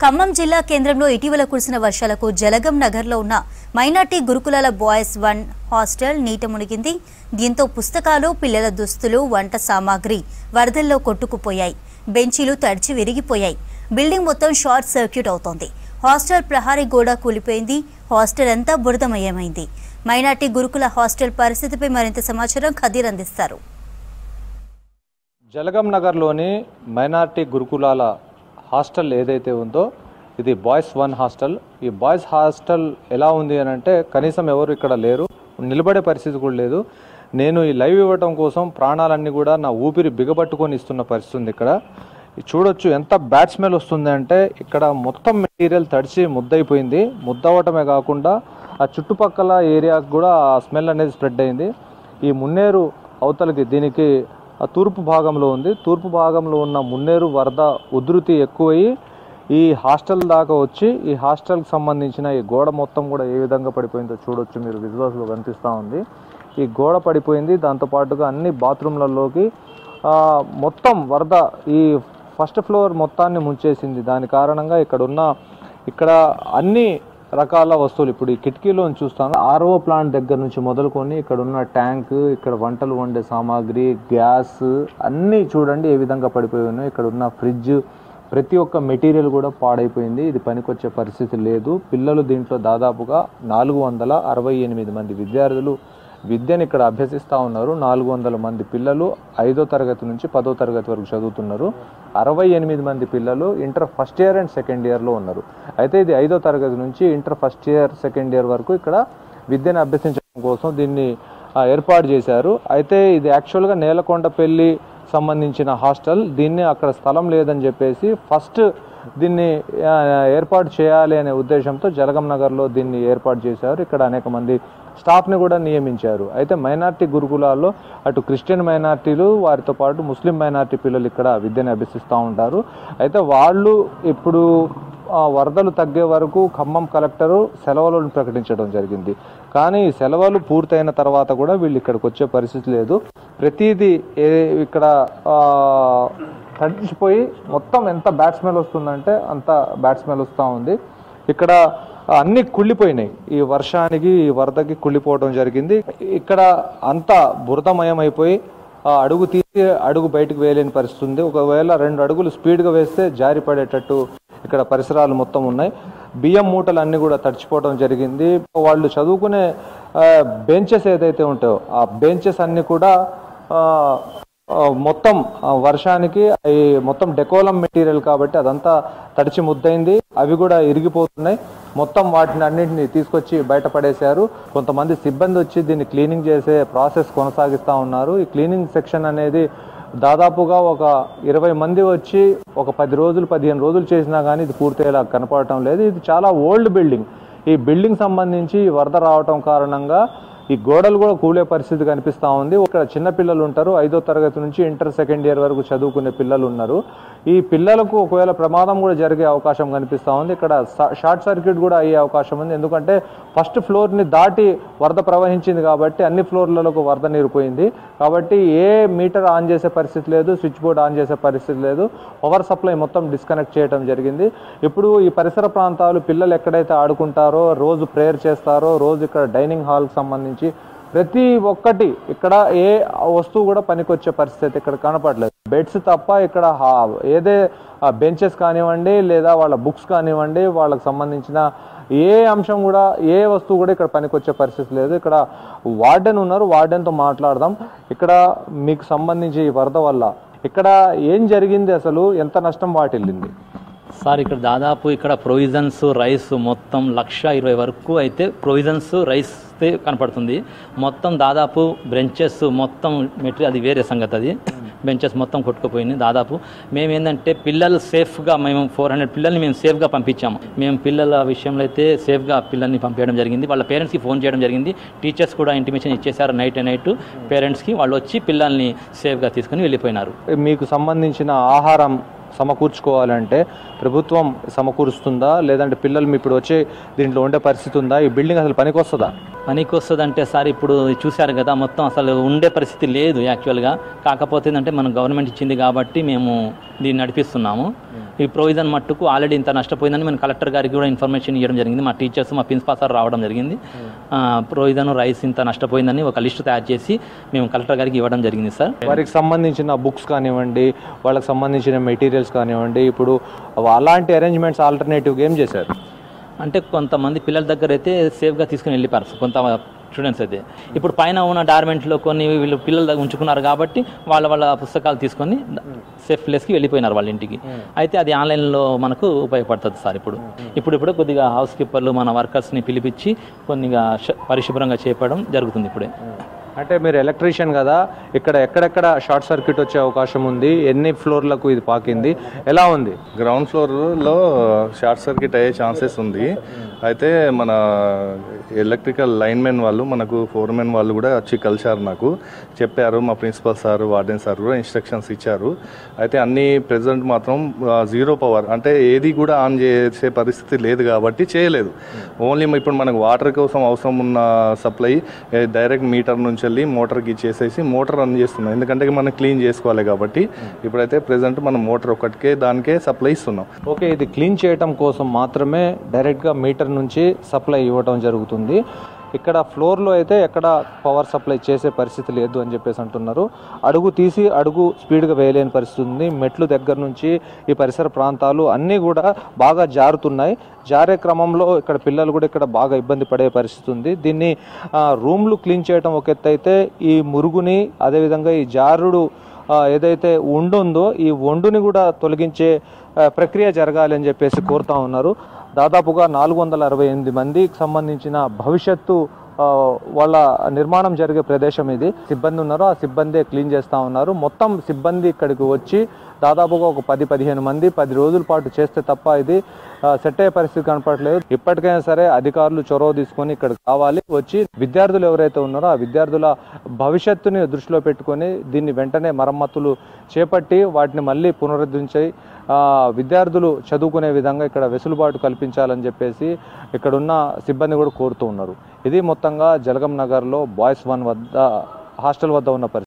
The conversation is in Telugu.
ఖమ్మం జిల్లా కేంద్రంలో ఇటీవల కురిసిన వర్షాలకు జలగం నగర్లో ఉన్న మైనార్టీ గురుకులాల బాయ్స్ వన్ హాస్టల్ నీట మునిగింది దీంతో పుస్తకాలు పిల్లల దుస్తులు వంట సామాగ్రి వరదల్లో కొట్టుకుపోయాయి బెంచీలు తడిచి విరిగిపోయాయి బిల్డింగ్ మొత్తం షార్ట్ సర్క్యూట్ అవుతోంది హాస్టల్ ప్రహారీ గోడ కూలిపోయింది హాస్టల్ అంతా బురదమయమైంది మైనార్టీ గురుకుల హాస్టల్ పరిస్థితిపై మరింత సమాచారం ఖదీర్ అందిస్తారు జలగం నగర్లోని మైనార్టీ గురుకులాల హాస్టల్ ఏదైతే ఉందో ఇది బాయ్స్ వన్ హాస్టల్ ఈ బాయ్స్ హాస్టల్ ఎలా ఉంది అని అంటే కనీసం ఎవరు ఇక్కడ లేరు నిలబడే పరిస్థితి కూడా లేదు నేను ఈ లైవ్ ఇవ్వటం కోసం ప్రాణాలన్నీ కూడా నా ఊపిరి బిగబట్టుకొని ఇస్తున్న పరిస్థితి ఉంది ఇక్కడ ఇది చూడొచ్చు ఎంత బ్యాడ్ స్మెల్ వస్తుంది అంటే ఇక్కడ మొత్తం మెటీరియల్ తడిచి ముద్దయిపోయింది ముద్దవటమే కాకుండా ఆ చుట్టుపక్కల ఏరియాకి కూడా ఆ స్మెల్ అనేది స్ప్రెడ్ అయింది ఈ మున్నేరు అవతలకి దీనికి ఆ తూర్పు భాగంలో ఉంది తూర్పు భాగంలో ఉన్న మున్నేరు వరద ఉధృతి ఎక్కువయ్యి ఈ హాస్టల్ దాకా వచ్చి ఈ హాస్టల్కి సంబంధించిన ఈ గోడ మొత్తం కూడా ఏ విధంగా పడిపోయిందో చూడొచ్చు మీరు విజువల్స్లో కనిపిస్తూ ఉంది ఈ గోడ పడిపోయింది దాంతోపాటుగా అన్ని బాత్రూమ్లలోకి ఆ, మొత్తం వరద ఈ ఫస్ట్ ఫ్లోర్ మొత్తాన్ని ముంచేసింది దాని కారణంగా ఇక్కడ ఉన్న ఇక్కడ అన్ని రకాల వస్తువులు ఇప్పుడు ఈ కిటికీలో చూస్తాను ఆర్ఓ ప్లాంట్ దగ్గర నుంచి మొదలుకొని ఇక్కడ ఉన్న ట్యాంక్ ఇక్కడ వంటలు వండే సామాగ్రి గ్యాస్ అన్నీ చూడండి ఏ విధంగా పడిపోయి ఉన్నాయి ఇక్కడ ఉన్న ఫ్రిడ్జ్ ప్రతి ఒక్క మెటీరియల్ కూడా పాడైపోయింది ఇది పనికొచ్చే పరిస్థితి లేదు పిల్లలు దీంట్లో దాదాపుగా నాలుగు వందల అరవై ఎనిమిది మంది విద్యార్థులు విద్యను ఇక్కడ అభ్యసిస్తూ ఉన్నారు నాలుగు వందల మంది పిల్లలు ఐదో తరగతి నుంచి పదో తరగతి వరకు చదువుతున్నారు అరవై ఎనిమిది మంది పిల్లలు inter first year and second ఇయర్లో ఉన్నారు అయితే ఇది ఐదో తరగతి నుంచి inter first year second year వరకు ఇక్కడ విద్యను అభ్యసించడం కోసం దీన్ని ఆ, ఏర్పాటు చేశారు అయితే ఇది యాక్చువల్గా నేలకొండపల్లి సంబంధించిన హాస్టల్ దీన్ని అక్కడ స్థలం లేదని చెప్పేసి ఫస్ట్ దీన్ని ఆ, ఏర్పాటు చేయాలి అనే ఉద్దేశంతో జలగం నగర్లో దీన్ని ఏర్పాటు చేశారు ఇక్కడ అనేక మంది స్టాఫ్ని కూడా నియమించారు అయితే మైనార్టీ గురుకులాల్లో అటు క్రిస్టియన్ మైనార్టీలు వారితో పాటు ముస్లిం మైనార్టీ పిల్లలు ఇక్కడ విద్యను అభ్యసిస్తూ ఉంటారు అయితే వాళ్ళు ఇప్పుడు ఆ, వరదలు తగ్గే వరకు ఖమ్మం కలెక్టరు సెలవులను ప్రకటించడం జరిగింది కానీ ఈ సెలవులు పూర్తయిన తర్వాత కూడా వీళ్ళు ఇక్కడికి వచ్చే పరిస్థితి లేదు ప్రతిదీ ఏ ఇక్కడ ఆ, తడిచిపోయి మొత్తం ఎంత బ్యాడ్ స్మెల్ వస్తుందంటే అంత బ్యాడ్ స్మెల్ వస్తూ ఉంది ఇక్కడ అన్ని కుళ్ళిపోయినాయి ఈ వర్షానికి ఈ వరదకి కుళ్ళిపోవడం జరిగింది ఇక్కడ అంతా బురదమయం అయిపోయి ఆ అడుగు తీసి అడుగు బయటకు వేయలేని పరిస్థితి ఉంది ఒకవేళ రెండు అడుగులు స్పీడ్గా వేస్తే జారి పడేటట్టు ఇక్కడ పరిసరాలు మొత్తం ఉన్నాయి బియ్యం మూటలు అన్ని కూడా తడిచిపోవడం జరిగింది వాళ్ళు చదువుకునే బెంచెస్ ఏదైతే ఉంటాయో ఆ బెంచెస్ అన్ని కూడా ఆ, ఆ, మొత్తం ఆ, వర్షానికి అవి మొత్తం డెకోలం మెటీరియల్ కాబట్టి అదంతా తడిచి ముద్దయింది అవి కూడా ఇరిగిపోతున్నాయి మొత్తం వాటిని అన్నింటినీ తీసుకొచ్చి బయటపడేశారు కొంతమంది సిబ్బంది వచ్చి దీన్ని క్లీనింగ్ చేసే ప్రాసెస్ కొనసాగిస్తూ ఉన్నారు ఈ క్లీనింగ్ సెక్షన్ అనేది దాదాపుగా ఒక ఇరవై మంది వచ్చి ఒక పది రోజులు పదిహేను రోజులు చేసినా కానీ ఇది పూర్తయ్యేలా కనపడటం లేదు ఇది చాలా ఓల్డ్ బిల్డింగ్ ఈ బిల్డింగ్ సంబంధించి ఈ వరద రావటం కారణంగా ఈ గోడలు కూడా కూలే పరిస్థితి కనిపిస్తూ ఉంది ఇక్కడ చిన్న పిల్లలు ఉంటారు ఐదో తరగతి నుంచి ఇంటర్ సెకండ్ ఇయర్ వరకు చదువుకునే పిల్లలు ఉన్నారు ఈ పిల్లలకు ఒకవేళ ప్రమాదం కూడా జరిగే అవకాశం కనిపిస్తూ ఉంది ఇక్కడ స- షార్ట్ సర్క్యూట్ కూడా అయ్యే అవకాశం ఉంది ఎందుకంటే ఫస్ట్ ఫ్లోర్ని దాటి వరద ప్రవహించింది కాబట్టి అన్ని ఫ్లోర్లకు వరద నీరు పోయింది కాబట్టి ఏ మీటర్ ఆన్ చేసే పరిస్థితి లేదు స్విచ్ బోర్డ్ ఆన్ చేసే పరిస్థితి లేదు పవర్ సప్లై మొత్తం డిస్కనెక్ట్ చేయడం జరిగింది ఇప్పుడు ఈ పరిసర ప్రాంతాలు పిల్లలు ఎక్కడైతే ఆడుకుంటారో రోజు ప్రేయర్ చేస్తారో రోజు ఇక్కడ డైనింగ్ హాల్కి సంబంధించి ప్రతి ఒక్కటి ఇక్కడ ఏ వస్తువు కూడా పనికొచ్చే పరిస్థితి ఇక్కడ కనపడలేదు బెడ్స్ తప్ప ఇక్కడ హా- ఏదే బెంచెస్ కానివ్వండి లేదా వాళ్ళ బుక్స్ కానివ్వండి వాళ్ళకి సంబంధించిన ఏ అంశం కూడా ఏ వస్తువు కూడా ఇక్కడ పనికొచ్చే పరిస్థితి లేదు ఇక్కడ వార్డెన్ ఉన్నారు వార్డెన్తో మాట్లాడదాం ఇక్కడ మీకు సంబంధించి ఈ వరద వల్ల ఇక్కడ ఏం జరిగింది అసలు ఎంత నష్టం వాటిల్లింది సార్ ఇక్కడ దాదాపు ఇక్కడ ప్రొవిజన్స్ రైస్ మొత్తం లక్ష ఇరవై వరకు అయితే ప్రొవిజన్స్ రైస్ కనపడుతుంది మొత్తం దాదాపు బెంచెస్ మొత్తం మెటీరియల్ అది వేరే సంగతి అది బెంచెస్ మొత్తం కొట్టుకుపోయింది దాదాపు మేము ఏంటంటే పిల్లలు సేఫ్గా మేము ఫోర్ హండ్రెడ్ పిల్లల్ని మేము సేఫ్గా పంపించాము మేము పిల్లల విషయంలో అయితే సేఫ్గా పిల్లల్ని పంపించడం జరిగింది వాళ్ళ పేరెంట్స్కి ఫోన్ చేయడం జరిగింది టీచర్స్ కూడా ఇంటిమేషన్ ఇచ్చేసారు నైట్ నైట్ పేరెంట్స్కి వాళ్ళు వచ్చి పిల్లల్ని సేఫ్గా తీసుకుని వెళ్ళిపోయినారు మీకు సంబంధించిన ఆహారం సమకూర్చుకోవాలంటే ప్రభుత్వం సమకూరుస్తుందా లేదంటే పిల్లలు ఇప్పుడు వచ్చే దీంట్లో ఉండే పరిస్థితి ఉందా ఈ బిల్డింగ్ అసలు పనికొస్తుందా పనికి వస్తుందంటే సార్ ఇప్పుడు చూశారు కదా మొత్తం అసలు ఉండే పరిస్థితి లేదు యాక్చువల్గా కాకపోతే ఏంటంటే మనం గవర్నమెంట్ ఇచ్చింది కాబట్టి మేము దీన్ని నడిపిస్తున్నాము ఈ ప్రొవిజన్ మట్టుకు ఆల్రెడీ ఇంత నష్టపోయిందని మేము కలెక్టర్ గారికి కూడా ఇన్ఫర్మేషన్ ఇవ్వడం జరిగింది మా టీచర్స్ మా ప్రిన్సిపాల్ సార్ రావడం జరిగింది ప్రొవిజన్ రైస్ ఇంత నష్టపోయిందని ఒక లిస్ట్ తయారు చేసి మేము కలెక్టర్ గారికి ఇవ్వడం జరిగింది సార్ వారికి సంబంధించిన బుక్స్ కానివ్వండి వాళ్ళకి సంబంధించిన మెటీరియల్స్ కానివ్వండి ఇప్పుడు అలాంటి అరేంజ్మెంట్స్ ఆల్టర్నేటివ్ ఏం చేశారు అంటే కొంతమంది పిల్లల దగ్గర అయితే సేఫ్గా తీసుకుని వెళ్ళిపారు సార్ కొంత స్టూడెంట్స్ అయితే ఇప్పుడు పైన ఉన్న డార్మెంట్లో కొన్ని వీళ్ళు పిల్లల దగ్గర ఉంచుకున్నారు కాబట్టి వాళ్ళ వాళ్ళ పుస్తకాలు తీసుకొని సేఫ్ ప్లేస్కి వెళ్ళిపోయినారు వాళ్ళ ఇంటికి అయితే అది ఆన్లైన్లో మనకు ఉపయోగపడుతుంది సార్ ఇప్పుడు ఇప్పుడు ఇప్పుడు కొద్దిగా హౌస్ కీపర్లు మన వర్కర్స్ని పిలిపించి కొద్దిగా శ- పరిశుభ్రంగా చేపడం జరుగుతుంది ఇప్పుడే అంటే మీరు ఎలక్ట్రీషియన్ కదా ఇక్కడ ఎక్కడెక్కడ షార్ట్ సర్క్యూట్ వచ్చే అవకాశం ఉంది ఎన్ని ఫ్లోర్లకు ఇది పాకింది ఎలా ఉంది గ్రౌండ్ ఫ్లోర్లో షార్ట్ సర్క్యూట్ అయ్యే ఛాన్సెస్ ఉంది అయితే మన ఎలక్ట్రికల్ లైన్మెన్ వాళ్ళు మనకు ఫోర్మెన్ వాళ్ళు కూడా వచ్చి కలిశారు నాకు చెప్పారు మా ప్రిన్సిపల్ సార్ వార్డెన్ సార్ కూడా ఇన్స్ట్రక్షన్స్ ఇచ్చారు అయితే అన్ని ప్రెసెంట్ మాత్రం జీరో పవర్ అంటే ఏది కూడా ఆన్ చేసే పరిస్థితి లేదు కాబట్టి చేయలేదు ఓన్లీ ఇప్పుడు మనకు వాటర్ కోసం అవసరం ఉన్న సప్లై డైరెక్ట్ మీటర్ నుంచి వెళ్ళి మోటార్కి ఇచ్చేసేసి మోటార్ రన్ చేస్తున్నాం ఎందుకంటే మనం క్లీన్ చేసుకోవాలి కాబట్టి ఇప్పుడైతే ప్రెసెంట్ మనం మోటార్ ఒక్కటికే దానికే సప్లై ఇస్తున్నాం ఓకే ఇది క్లీన్ చేయటం కోసం మాత్రమే డైరెక్ట్గా మీటర్ నుంచి సప్లై ఇవ్వటం జరుగుతుంది ఇక్కడ ఫ్లోర్లో అయితే ఎక్కడ పవర్ సప్లై చేసే పరిస్థితి లేదు అని చెప్పేసి అంటున్నారు అడుగు తీసి అడుగు స్పీడ్గా వేయలేని పరిస్థితి ఉంది మెట్లు దగ్గర నుంచి ఈ పరిసర ప్రాంతాలు అన్నీ కూడా బాగా జారుతున్నాయి జారే క్రమంలో ఇక్కడ పిల్లలు కూడా ఇక్కడ బాగా ఇబ్బంది పడే పరిస్థితి ఉంది దీన్ని ఆ, రూమ్లు క్లీన్ చేయడం ఒక ఎత్తు అయితే ఈ మురుగుని అదేవిధంగా ఈ జారుడు ఆ, ఏదైతే ఉండుందో ఈ వండుని కూడా తొలగించే ఆ, ప్రక్రియ జరగాలి అని చెప్పేసి కోరుతా ఉన్నారు దాదాపుగా నాలుగు వందల అరవై ఎనిమిది మందికి సంబంధించిన భవిష్యత్తు ఆ, వాళ్ళ నిర్మాణం జరిగే ప్రదేశం ఇది సిబ్బంది ఉన్నారు ఆ సిబ్బంది క్లీన్ చేస్తూ ఉన్నారు మొత్తం సిబ్బంది ఇక్కడికి వచ్చి దాదాపుగా ఒక పది పదిహేను మంది పది రోజుల పాటు చేస్తే తప్ప ఇది ఆ, సెట్ అయ్యే పరిస్థితి కనపడలేదు ఇప్పటికైనా సరే అధికారులు చొరవ తీసుకొని ఇక్కడ కావాలి వచ్చి విద్యార్థులు ఎవరైతే ఉన్నారో ఆ విద్యార్థుల భవిష్యత్తుని దృష్టిలో పెట్టుకొని దీన్ని వెంటనే మరమ్మతులు చేపట్టి వాటిని మళ్ళీ పునరుద్ధరించి ఆ, విద్యార్థులు చదువుకునే విధంగా ఇక్కడ వెసులుబాటు కల్పించాలని చెప్పేసి ఇక్కడున్న సిబ్బంది కూడా కోరుతూ ఉన్నారు ఇది మొత్తంగా జలగం నగర్లో బాయ్స్ వన్ వద్ద హాస్టల్ వద్ద ఉన్న పరిస్థితి